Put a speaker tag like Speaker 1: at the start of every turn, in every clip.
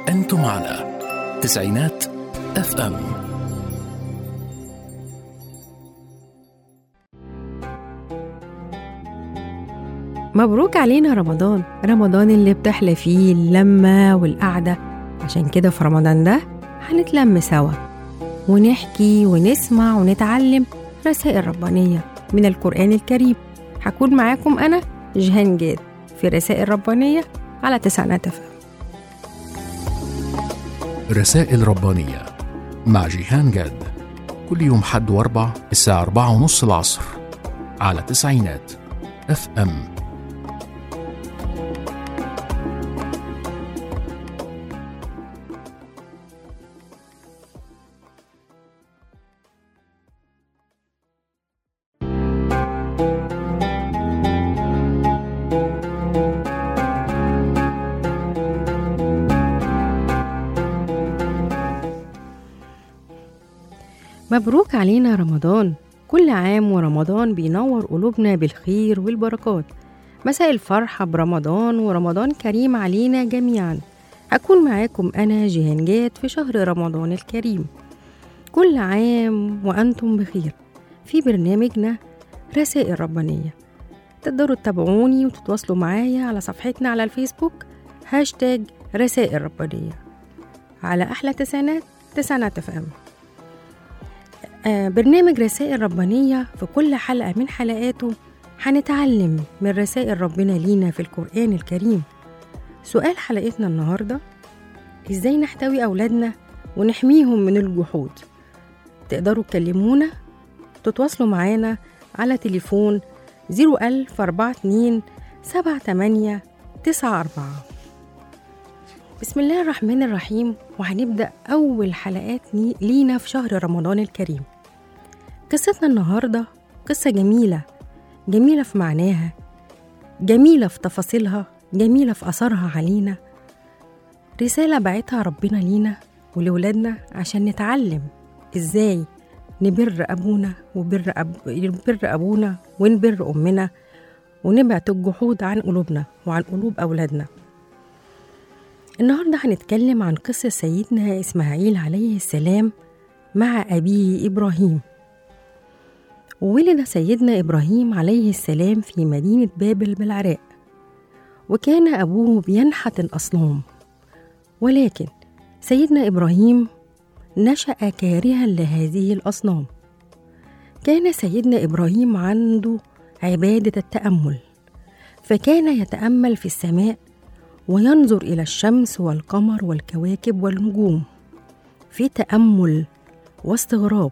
Speaker 1: أنتم على تسعينات اف ام
Speaker 2: مبروك علينا رمضان رمضان اللي بتحلى فيه اللمة والقعدة عشان كده في رمضان ده هنتلم سوا ونحكي ونسمع ونتعلم رسائل ربانية من القرآن الكريم هكون معاكم أنا جهان جاد في رسائل ربانية على تسعينات أف
Speaker 1: رسائل ربانية مع جيهان جاد كل يوم حد واربع الساعة أربعة ونص العصر على تسعينات اف ام
Speaker 2: مبروك علينا رمضان كل عام ورمضان بينور قلوبنا بالخير والبركات مساء الفرحة برمضان ورمضان كريم علينا جميعا هكون معاكم أنا جيهان جاد في شهر رمضان الكريم كل عام وأنتم بخير في برنامجنا رسائل ربانية تقدروا تتابعوني وتتواصلوا معايا على صفحتنا على الفيسبوك هاشتاج رسائل ربانية على أحلى تسعينات تسعينات اف ام آه، برنامج رسائل ربانية في كل حلقة من حلقاته هنتعلم من رسائل ربنا لينا في القرآن الكريم سؤال حلقتنا النهاردة إزاي نحتوي أولادنا ونحميهم من الجحود تقدروا تكلمونا تتواصلوا معانا على تليفون 01042 78 94 بسم الله الرحمن الرحيم وهنبدأ أول حلقات ني- لينا في شهر رمضان الكريم قصتنا النهاردة قصة جميلة جميلة في معناها جميلة في تفاصيلها جميلة في أثرها علينا رسالة بعتها ربنا لينا ولولادنا عشان نتعلم إزاي نبر أبونا وبر أب... نبر أبونا ونبر أمنا ونبعد الجحود عن قلوبنا وعن قلوب أولادنا النهاردة هنتكلم عن قصة سيدنا إسماعيل عليه السلام مع أبيه إبراهيم وولد سيدنا إبراهيم عليه السلام في مدينة بابل بالعراق وكان أبوه بينحت الأصنام ولكن سيدنا إبراهيم نشأ كارها لهذه الأصنام كان سيدنا إبراهيم عنده عبادة التأمل فكان يتأمل في السماء وينظر إلى الشمس والقمر والكواكب والنجوم في تأمل واستغراب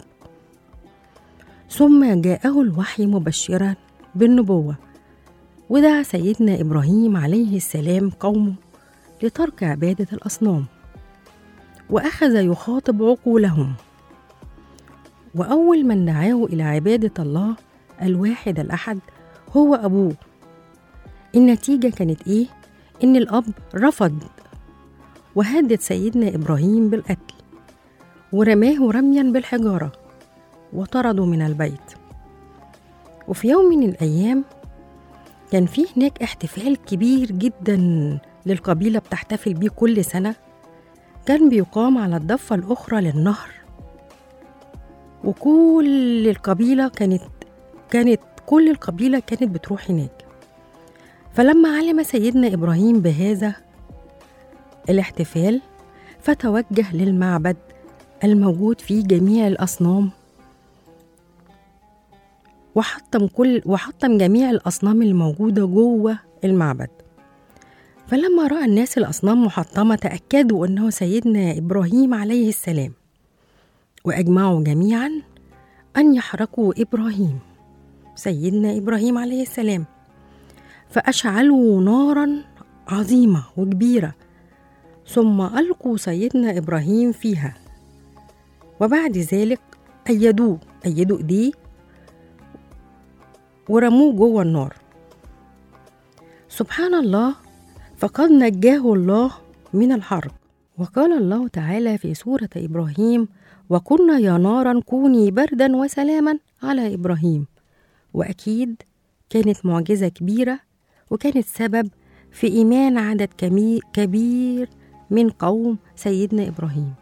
Speaker 2: ثم جاءه الوحي مبشرا بالنبوة ودعا سيدنا إبراهيم عليه السلام قومه لترك عبادة الأصنام وأخذ يخاطب عقولهم وأول من دعاه إلى عبادة الله الواحد الأحد هو أبوه النتيجة كانت إيه؟ إن الأب رفض وهدد سيدنا إبراهيم بالقتل ورماه رميا بالحجارة وطرده من البيت وفي يوم من الأيام كان في هناك احتفال كبير جدا للقبيلة بتحتفل بيه كل سنة كان بيقام على الضفة الأخرى للنهر وكل القبيلة كانت كانت كل القبيلة كانت بتروح هناك فلما علم سيدنا إبراهيم بهذا الاحتفال فتوجه للمعبد الموجود فيه جميع الأصنام وحطم كل وحطم جميع الأصنام الموجودة جوه المعبد فلما رأى الناس الأصنام محطمة تأكدوا أنه سيدنا إبراهيم عليه السلام وأجمعوا جميعا أن يحرقوا إبراهيم سيدنا إبراهيم عليه السلام فأشعلوا نارا عظيمة وكبيرة ثم ألقوا سيدنا إبراهيم فيها وبعد ذلك أيدوه أيدوا إيديه ورموه جوه النار سبحان الله فقد نجاه الله من الحرب وقال الله تعالى في سورة إبراهيم وقلنا يا نارا كوني بردا وسلاما على إبراهيم وأكيد كانت معجزة كبيرة وكانت سبب في إيمان عدد كمي- كبير من قوم سيدنا إبراهيم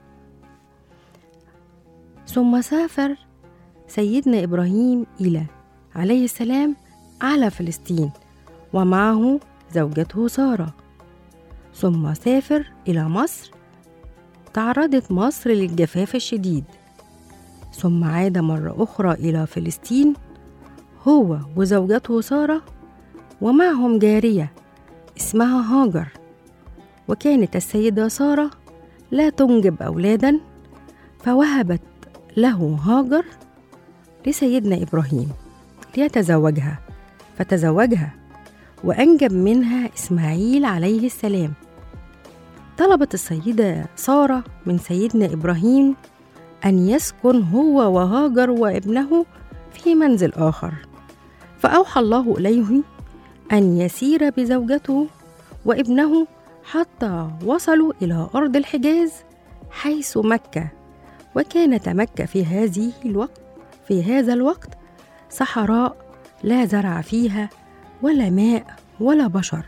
Speaker 2: ثم سافر سيدنا إبراهيم إلى عليه السلام على فلسطين ومعه زوجته سارة ثم سافر إلى مصر تعرضت مصر للجفاف الشديد ثم عاد مرة أخرى إلى فلسطين هو وزوجته سارة ومعهم جارية اسمها هاجر وكانت السيدة سارة لا تنجب أولادا فوهبت له هاجر لسيدنا إبراهيم ليتزوجها فتزوجها وأنجب منها إسماعيل عليه السلام طلبت السيدة سارة من سيدنا إبراهيم أن يسكن هو وهاجر وابنه في منزل آخر فأوحى الله إليه أن يسير بزوجته وابنه حتى وصلوا إلى أرض الحجاز حيث مكة وكانت مكة في هذه الوقت في هذا الوقت صحراء لا زرع فيها ولا ماء ولا بشر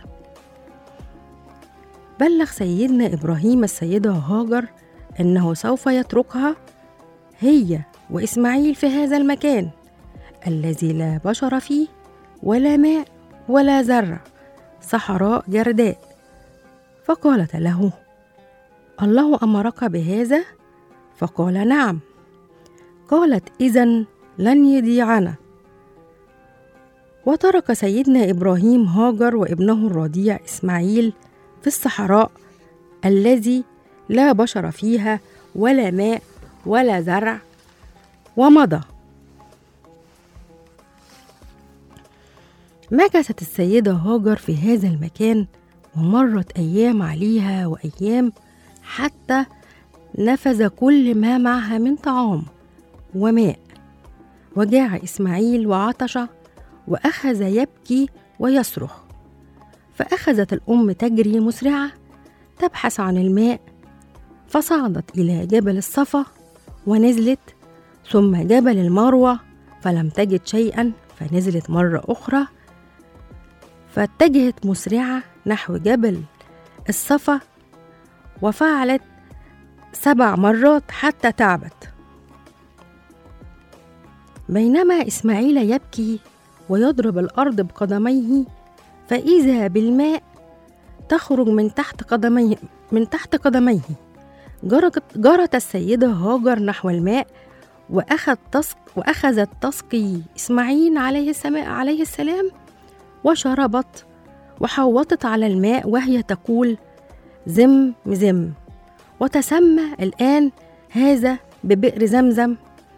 Speaker 2: بلغ سيدنا ابراهيم السيده هاجر انه سوف يتركها هي واسماعيل في هذا المكان الذي لا بشر فيه ولا ماء ولا زرع صحراء جرداء فقالت له الله امرك بهذا فقال نعم قالت اذا لن يضيعنا وترك سيدنا ابراهيم هاجر وابنه الرضيع اسماعيل في الصحراء الذي لا بشر فيها ولا ماء ولا زرع ومضى مكثت السيدة هاجر في هذا المكان ومرت أيام عليها وأيام حتى نفذ كل ما معها من طعام وماء وجاع إسماعيل وعطش وأخذ يبكي ويصرخ فأخذت الأم تجري مسرعة تبحث عن الماء فصعدت إلى جبل الصفا ونزلت ثم جبل المروة فلم تجد شيئا فنزلت مرة أخرى فاتجهت مسرعة نحو جبل الصفا وفعلت سبع مرات حتى تعبت بينما إسماعيل يبكي ويضرب الأرض بقدميه فإذا بالماء تخرج من تحت قدميه من تحت قدميه جرت, جرت السيدة هاجر نحو الماء وأخذ تسق وأخذت تسقي إسماعيل عليه السلام عليه السلام وشربت وحوطت على الماء وهي تقول زم زم وتسمى الآن هذا ببئر زمزم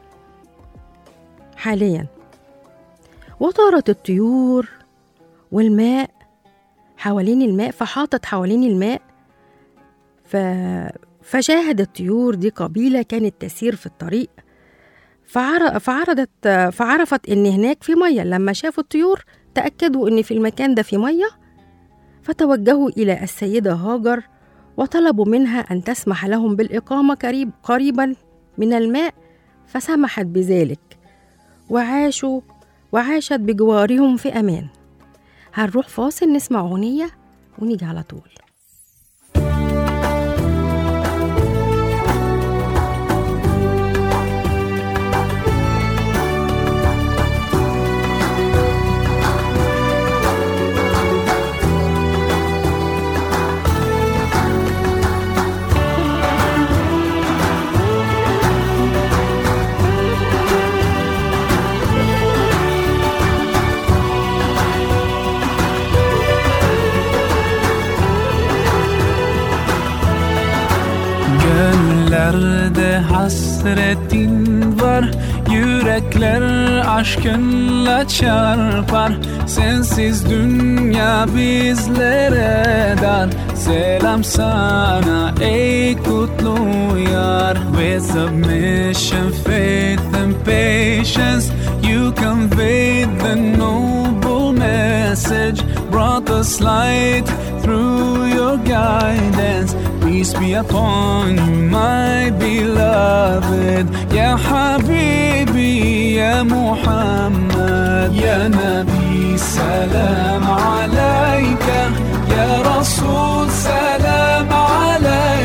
Speaker 2: حاليا وطارت الطيور والماء حوالين الماء فحاطت حوالين الماء ف... فشاهد الطيور دي قبيلة كانت تسير في الطريق فعر... فعرضت فعرفت إن هناك في مية لما شافوا الطيور تأكدوا إن في المكان ده في مية فتوجهوا إلى السيدة هاجر وطلبوا منها أن تسمح لهم بالإقامة قريب قريبا من الماء فسمحت بذلك وعاشوا وعاشت بجوارهم في أمان هنروح فاصل نسمع أغنية ونيجي على طول
Speaker 3: Göllerde hasretin var Yürekler aşkınla çarpar Sensiz dünya bizlere dar Selam sana ey kutlu yar With submission, faith and patience You conveyed the noble message Brought us light through your guidance Peace be upon you, my beloved Ya Habibi, Ya Muhammad Ya Nabi, salam alayka Ya Rasul, salam alayka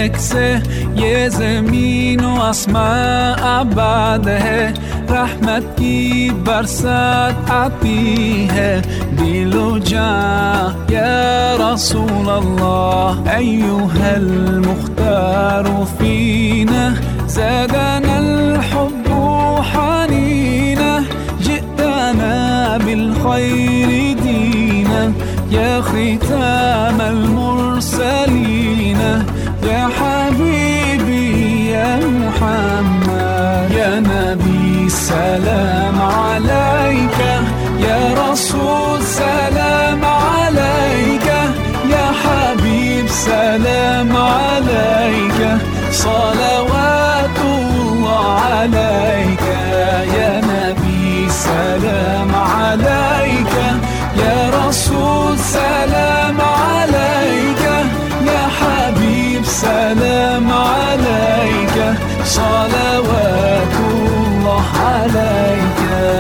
Speaker 3: växer Ge زمین و اسماء عباد ہے رحمت کی برسات آتی ہے دل و جان یا رسول الله أيها المختار فينا زادنا الحب حنينا جئتنا بالخير دينا يا ختام المرسلين يا حبيبي يا محمد يا نبي سلام عليك يا رسول سلام عليك يا حبيب سلام عليك صلوات الله عليك يا نبي سلام عليك يا رسول سلام عليك يا حبيب سلام عليك صلوات الله عليك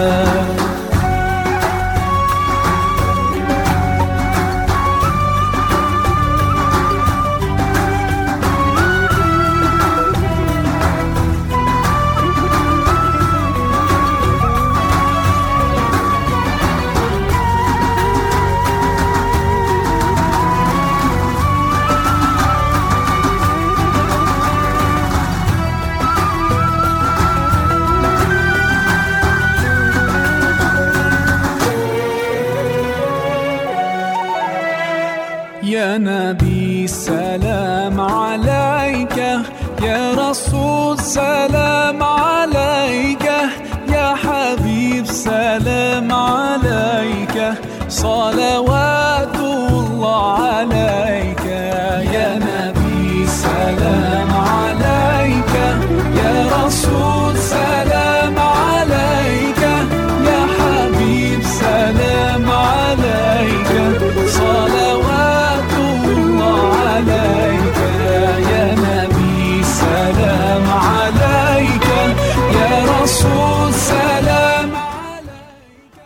Speaker 3: يا نبي سلام عليك يا رسول سلام عليك يا حبيب سلام عليك صلوات الله عليك يا نبي سلام عليك يا رسول سلام عليك يا حبيب سلام عليك صلوات الله عليك يا نبي سلام عليك يا رسول سلام عليك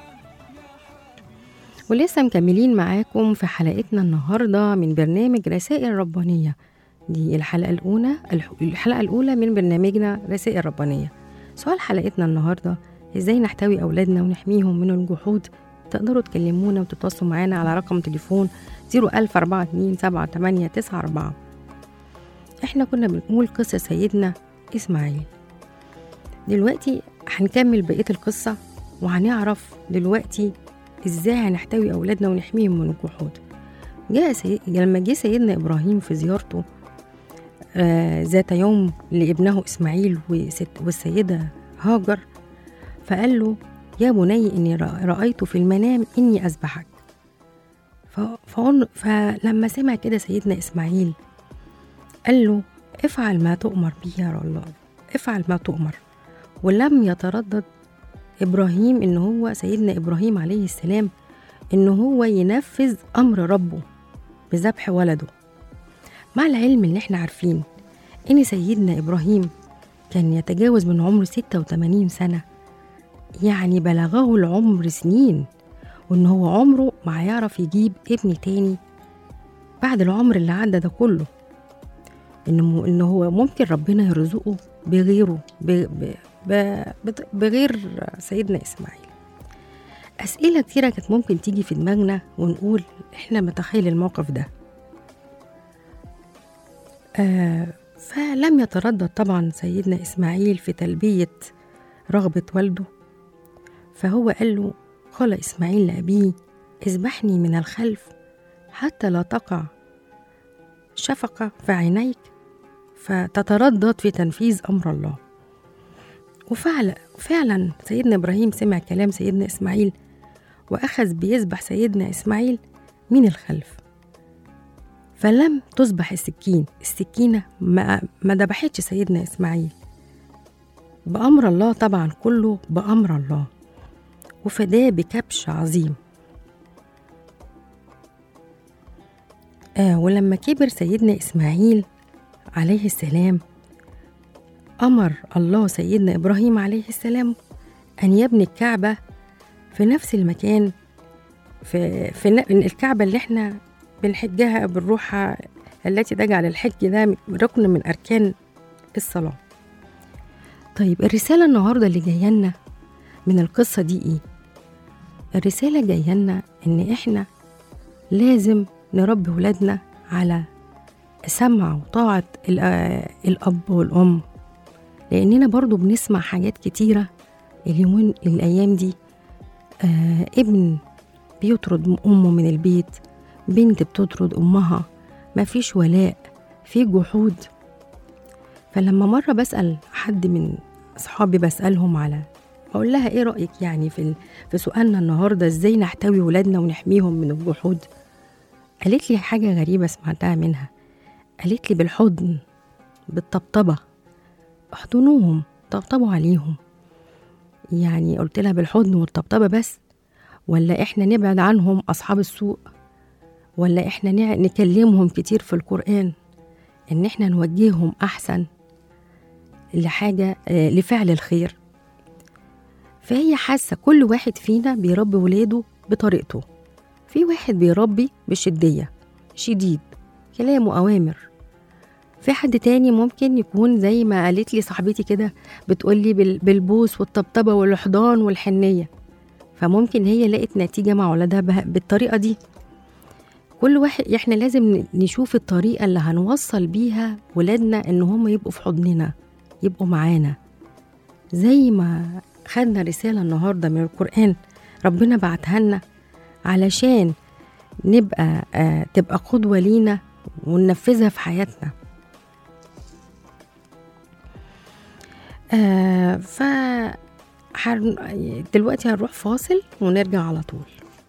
Speaker 2: ولسه مكملين معاكم في حلقتنا النهاردة من برنامج رسائل ربانية دي الحلقة الأولى الح- الحلقة الأولى من برنامجنا رسائل ربانية سؤال حلقتنا النهاردة إزاي نحتوي أولادنا ونحميهم من الجحود تقدروا تكلمونا وتتواصلوا معانا على رقم تليفون 014278894 احنا كنا بنقول قصة سيدنا إسماعيل دلوقتي هنكمل بقية القصة وهنعرف دلوقتي ازاي هنحتوي اولادنا ونحميهم من الجحود جاء سي... لما جه سيدنا ابراهيم في زيارته آه ذات يوم لابنه اسماعيل وست... والسيده هاجر فقال له يا بني اني رأ- رايت في المنام اني اذبحك ف... فقل... فلما سمع كده سيدنا اسماعيل قال له افعل ما تؤمر به يا الله افعل ما تؤمر ولم يتردد إبراهيم إن هو سيدنا إبراهيم عليه السلام إن هو ينفذ أمر ربه بذبح ولده مع العلم اللي احنا عارفين إن سيدنا إبراهيم كان يتجاوز من عمره 86 سنة يعني بلغه العمر سنين وإن هو عمره ما هيعرف يجيب ابن تاني بعد العمر اللي عدى ده كله إنه إن هو ممكن ربنا يرزقه بغيره ب... ب... ب... بت- بغير سيدنا إسماعيل أسئلة كتيرة كانت ممكن تيجي في دماغنا ونقول إحنا متخيل الموقف ده آه فلم يتردد طبعا سيدنا إسماعيل في تلبية رغبة والده فهو قال له قال إسماعيل لأبيه اذبحني من الخلف حتى لا تقع شفقة في عينيك فتتردد في تنفيذ أمر الله وفعلا فعلا سيدنا إبراهيم سمع كلام سيدنا إسماعيل وأخذ بيذبح سيدنا إسماعيل من الخلف فلم تذبح السكين السكينة ما, ما ذبحتش سيدنا إسماعيل بأمر الله طبعا كله بأمر الله وفداه بكبش عظيم آه ولما كبر سيدنا إسماعيل عليه السلام أمر الله سيدنا إبراهيم عليه السلام أن يبني الكعبة في نفس المكان في, في ن- الكعبة اللي احنا بنحجها بنروحها التي تجعل الحج ده ركن من أركان الصلاة طيب الرسالة النهاردة اللي جاية لنا من القصة دي إيه؟ الرسالة جاية لنا إن إحنا لازم نربي ولادنا على سمع وطاعة ال- آه، الأب والأم لأننا برضو بنسمع حاجات كتيرة اليومين الأيام دي آه ابن بيطرد أمه من البيت بنت بتطرد أمها مفيش ولاء في جحود فلما مرة بسأل حد من أصحابي بسألهم على بقول لها إيه رأيك يعني في ال- في سؤالنا النهاردة إزاي نحتوي ولادنا ونحميهم من الجحود قالت لي حاجة غريبة سمعتها منها قالت لي بالحضن بالطبطبة احضنوهم طبطبوا عليهم يعني قلت لها بالحضن والطبطبة بس ولا احنا نبعد عنهم أصحاب السوء ولا احنا نع- نكلمهم كتير في القرآن ان احنا نوجههم أحسن لحاجة آه، لفعل الخير فهي حاسة كل واحد فينا بيربي ولاده بطريقته في واحد بيربي بشدية شديد كلامه أوامر في حد تاني ممكن يكون زي ما قالت لي صاحبتي كده بتقولي بال- بالبوس والطبطبة والحضان والحنية فممكن هي لقت نتيجة مع ولادها به- بالطريقة دي كل واحد احنا لازم ن- نشوف الطريقة اللي هنوصل بيها ولادنا ان هم يبقوا في حضننا يبقوا معانا زي ما خدنا رسالة النهاردة من القرآن ربنا بعتها لنا علشان نبقى آه تبقى قدوة لينا وننفذها في حياتنا آه ف هن- دلوقتي هنروح فاصل ونرجع على طول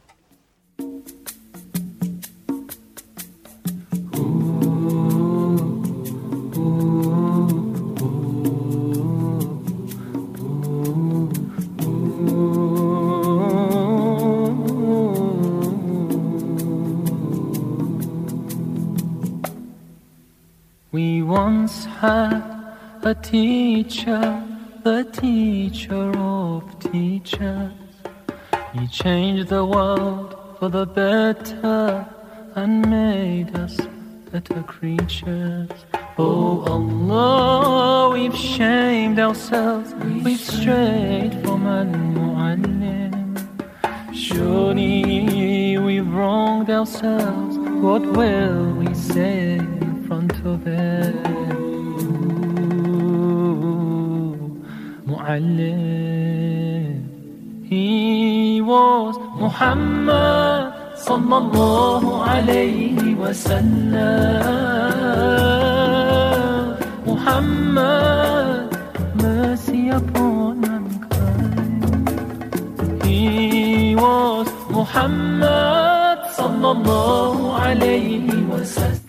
Speaker 4: We once had a teacher, the teacher of teachers. He changed the world for the better and made us better creatures. Oh Allah, we've shamed ourselves, we've strayed from Al Mu'allim. Surely we've wronged ourselves. What will we say in front of him? Ooh, Mu'allim. He was Muhammad sallallahu alayhi wa sallam. Muhammad, mercy upon mankind. He was Muhammad sallallahu alayhi wa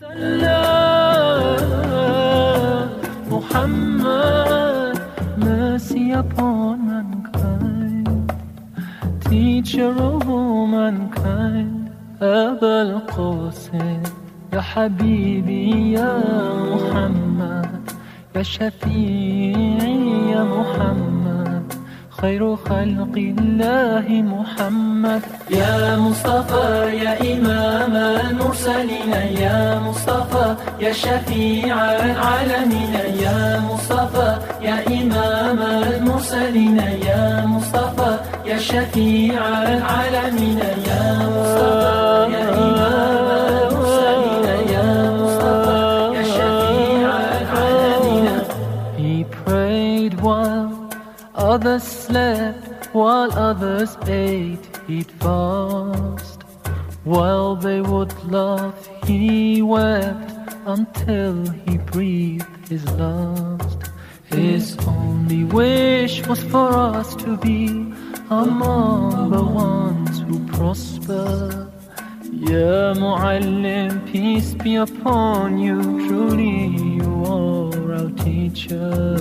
Speaker 4: sallam. Muhammad, mercy upon mankind. Teacher of all mankind, أبا القاسم يا حبيبي يا محمد يا شفيعي يا محمد خير خلق الله محمد يا مصطفى يا إمام المرسلين يا مصطفى يا شفيع العالمين يا مصطفى يا إمام المرسلين يا مصطفى يا شفيع العالمين يا مصطفى يا إمام المرسلين يا مصطفى يا شفيع العالمين He prayed while others slept, while others ate, he'd fast. While they would laugh, he wept until he breathed his last. His only wish was for us to be among the ones who prosper. Ya Mu'allim, peace be upon you, truly you are our teacher.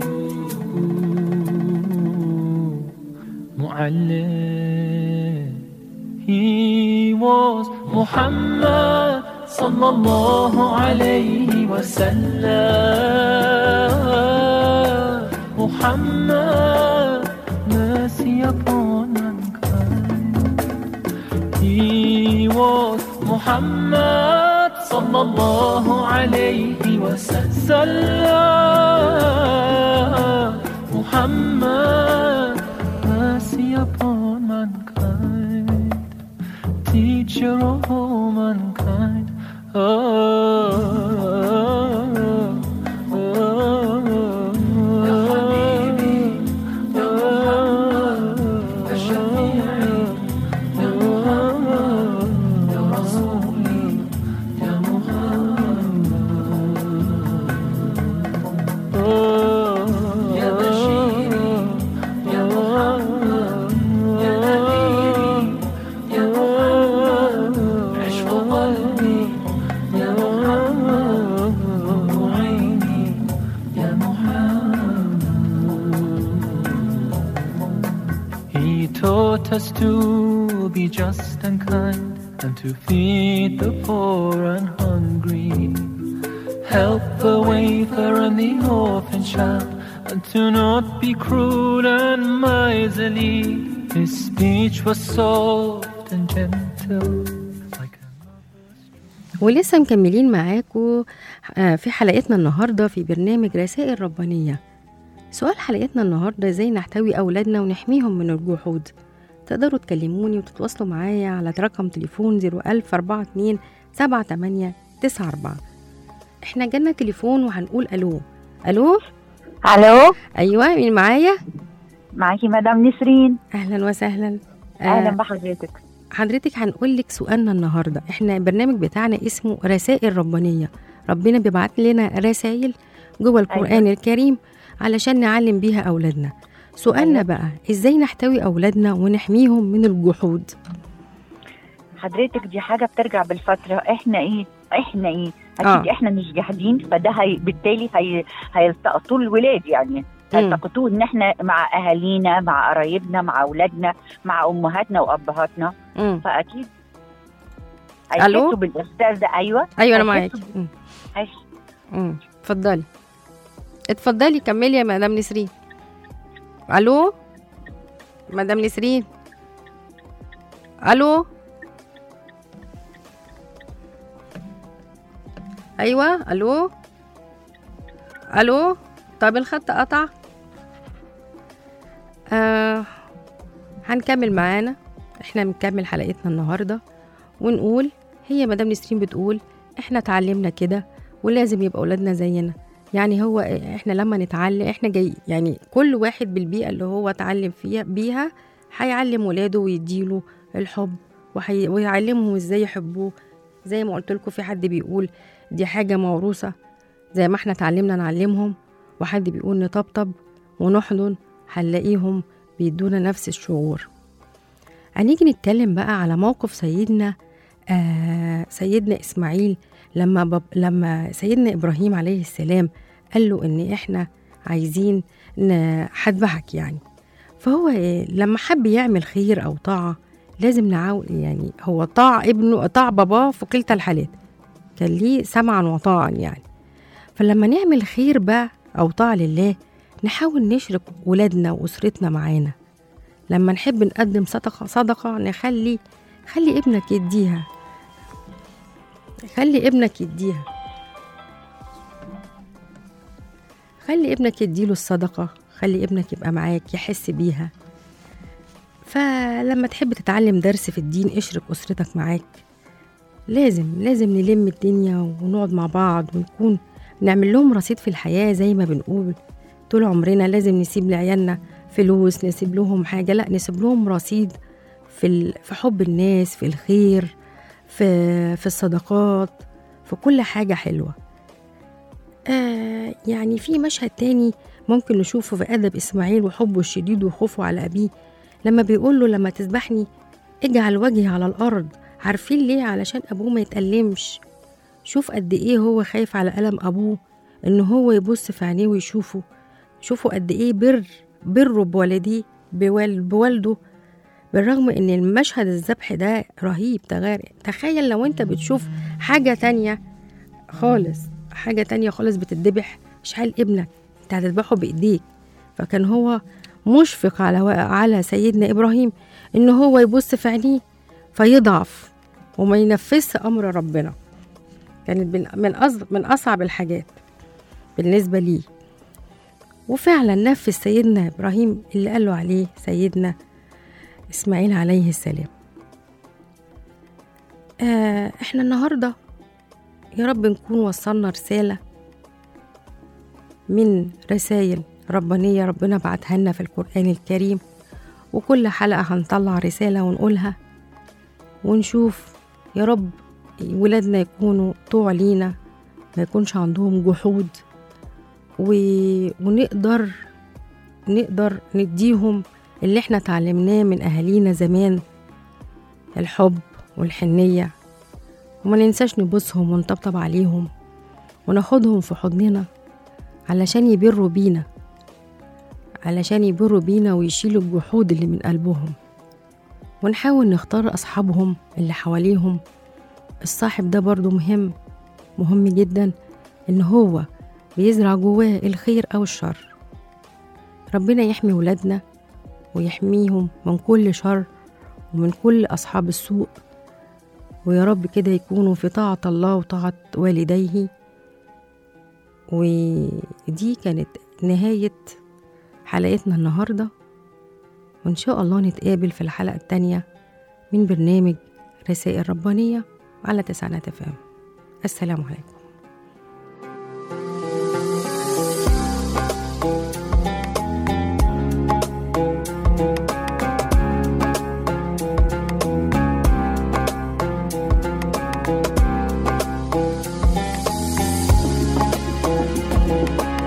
Speaker 4: Mu'allim, he was Muhammad sallallahu alayhi wa sallam. Muhammad, mercy upon mankind. He was Muhammad صلى الله عليه وسلم Muhammad mercy upon mankind teacher of all mankind oh, oh, oh, يا حبيبي يا محمد يا شفيعي يا محمد يا رسولي يا محمد يا بشيري يا محمد يا نذيري يا محمد عشق قلبي يا محمد نور عيني يا محمد He taught us to be just and kind and to feed the poor and hungry. Help the wafer and the orphan child, and to not be cruel and miserly. His speech was soft and gentle, like a
Speaker 2: ولسه مكملين معاكم آه، في حلقتنا النهارده في برنامج رسائل ربانيه سؤال حلقتنا النهارده ازاي نحتوي اولادنا ونحميهم من الجحود تقدروا تكلموني وتتواصلوا معايا على رقم تليفون 01042 7894 احنا جالنا تليفون وهنقول الو الو
Speaker 5: الو
Speaker 2: ايوه مين معايا
Speaker 5: معاكي مدام نسرين
Speaker 2: اهلا وسهلا آه،
Speaker 5: اهلا بحضرتك
Speaker 2: حضرتك هنقول لك سؤالنا النهارده احنا البرنامج بتاعنا اسمه رسائل ربانيه ربنا بيبعت لنا رسائل جوه القران
Speaker 5: أيوة.
Speaker 2: الكريم علشان نعلم بيها اولادنا سؤالنا
Speaker 5: أيوة.
Speaker 2: بقى ازاي نحتوي اولادنا ونحميهم من الجحود
Speaker 5: حضرتك دي حاجه بترجع بالفتره احنا ايه احنا ايه
Speaker 2: آه.
Speaker 5: اكيد احنا مش جاهدين فده هي بالتالي هي هيلتقطوه الولاد يعني هيلتقطوه ان احنا مع اهالينا مع قرايبنا مع اولادنا مع امهاتنا وابهاتنا
Speaker 2: امم
Speaker 5: فاكيد
Speaker 2: ألو؟
Speaker 5: هيحسوا بالاحساس ده ايوه
Speaker 2: ايوه انا
Speaker 5: هيحسوا
Speaker 2: معاكي
Speaker 5: ب-
Speaker 2: مم.
Speaker 5: هيح-
Speaker 2: مم. اتفضلي اتفضلي كملي يا مدام نسرين الو مدام نسرين الو ايوه الو الو طب الخط قطع آه هنكمل معانا احنا بنكمل حلقتنا النهارده ونقول هي مدام نسرين بتقول احنا اتعلمنا كده ولازم يبقى اولادنا زينا يعني هو احنا لما نتعلم احنا جاي يعني كل واحد بالبيئه اللي هو اتعلم فيها بيها هيعلم ولاده ويديله الحب وحي... ويعلمهم ازاي يحبوه زي ما قلت لكم في حد بيقول دي حاجه موروثه زي ما احنا اتعلمنا نعلمهم وحد بيقول نطبطب ونحضن هنلاقيهم بيدونا نفس الشعور هنيجي نتكلم بقى على موقف سيدنا آه سيدنا اسماعيل لما بب... لما سيدنا ابراهيم عليه السلام قال له ان احنا عايزين ن- هذبحك يعني فهو إيه لما حب يعمل خير او طاعه لازم نعاون يعني هو طاع ابنه طاع باباه في كلتا الحالات كان ليه سمعا وطاعا يعني فلما نعمل خير بقى او طاعه لله نحاول نشرك ولادنا واسرتنا معانا لما نحب نقدم صدقه صدقه نخلي خلي ابنك يديها خلي ابنك يديها خلي ابنك يديله الصدقة خلي ابنك يبقى معاك يحس بيها فلما تحب تتعلم درس في الدين اشرك أسرتك معاك لازم لازم نلم الدنيا ونقعد مع بعض ونكون نعمل لهم رصيد في الحياة زي ما بنقول طول عمرنا لازم نسيب لعيالنا فلوس نسيب لهم حاجة لا نسيب لهم رصيد في ال- في حب الناس في الخير في في الصدقات في كل حاجة حلوة آه يعني في مشهد تاني ممكن نشوفه في أدب إسماعيل وحبه الشديد وخوفه على أبيه لما بيقول له لما تذبحني اجعل وجهي على الأرض عارفين ليه علشان أبوه ما يتألمش شوف قد إيه هو خايف على ألم أبوه إن هو يبص في عينيه ويشوفه شوفوا قد إيه بر بره بوالديه بوال بوالده بالرغم ان المشهد الذبح ده رهيب تغير تخيل لو انت بتشوف حاجة تانية خالص حاجة تانية خالص بتتذبح شحال ابنك انت هتذبحه بايديك فكان هو مشفق على على سيدنا ابراهيم ان هو يبص في عينيه فيضعف وما ينفذش امر ربنا كانت من من أص- من أصعب الحاجات بالنسبة ليه وفعلا نفذ سيدنا إبراهيم اللي قال له عليه سيدنا إسماعيل عليه السلام آه إحنا النهاردة يا رب نكون وصلنا رسالة من رسائل ربانية ربنا بعتها لنا في القرآن الكريم وكل حلقة هنطلع رسالة ونقولها ونشوف يا رب ولادنا يكونوا طوع لينا ما يكونش عندهم جحود و... ونقدر نقدر نديهم اللي احنا اتعلمناه من أهالينا زمان الحب والحنية وما ننساش نبوسهم ونطبطب عليهم وناخدهم في حضننا علشان يبروا بينا علشان يبروا بينا ويشيلوا الجحود اللي من قلبهم ونحاول نختار أصحابهم اللي حواليهم الصاحب ده برضو مهم مهم جدا إن هو بيزرع جواه الخير أو الشر ربنا يحمي ولادنا ويحميهم من كل شر ومن كل أصحاب السوء ويا رب كده يكونوا في طاعة الله وطاعة والديه ودي كانت نهاية حلقتنا النهاردة وإن شاء الله نتقابل في الحلقة التانية من برنامج رسائل ربانية على تسعينات فام السلام عليكم
Speaker 3: Thank